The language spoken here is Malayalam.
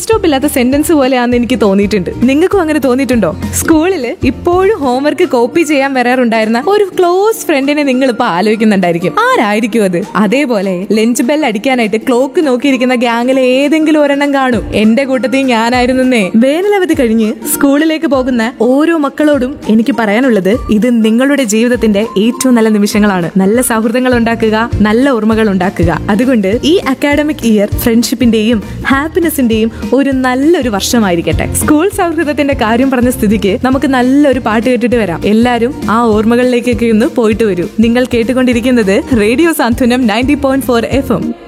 സ്റ്റോപ്പ് ഇല്ലാത്ത സെന്റൻസ് പോലെയാണെന്ന് എനിക്ക് തോന്നിയിട്ടുണ്ട് നിങ്ങൾക്കും അങ്ങനെ തോന്നിയിട്ടുണ്ടോ സ്കൂളിൽ ഇപ്പോഴും ഹോംവർക്ക് കോപ്പി ചെയ്യാൻ വരാറുണ്ടായിരുന്ന ഒരു ക്ലോസ് ഫ്രണ്ടിനെ നിങ്ങൾ ഇപ്പൊ ആലോചിക്കുന്നുണ്ടായിരിക്കും ആരായിരിക്കും അത് അതേപോലെ ലഞ്ച് ബെൽ അടിക്കാനായിട്ട് ക്ലോക്ക് നോക്കിയിരിക്കുന്ന ഗ്യാങ്ങിലെ ഏതെങ്കിലും ഒരെണ്ണം കാണും എന്റെ കൂട്ടത്തിൽ ഞാനായിരുന്നേ വേനലവധി കഴിഞ്ഞ് സ്കൂളിലേക്ക് പോകുന്ന ഓരോ മക്കളോടും എനിക്ക് പറയാനുള്ളത് ഇത് നിങ്ങളുടെ ജീവിതത്തിന്റെ ഏറ്റവും നല്ല നിമിഷങ്ങളാണ് നല്ല സൗഹൃദങ്ങൾ ഉണ്ടാക്കുക നല്ല ഓർമ്മകൾ ഉണ്ടാക്കുക അതുകൊണ്ട് ഈ അക്കാഡമിക് ഇയർ ഫ്രണ്ട്ഷിപ്പിന്റെയും ഹാപ്പിനെസിന്റെയും ഒരു നല്ലൊരു വർഷമായിരിക്കട്ടെ സ്കൂൾ സൗഹൃദത്തിന്റെ കാര്യം പറഞ്ഞ സ്ഥിതിക്ക് നമുക്ക് നല്ലൊരു പാട്ട് കേട്ടിട്ട് വരാം എല്ലാരും ആ ഓർമ്മകളിലേക്കൊക്കെ ഒന്ന് പോയിട്ട് വരൂ നിങ്ങൾ കേട്ടുകൊണ്ടിരിക്കുന്നത് radio Santhwanam ninety point four F M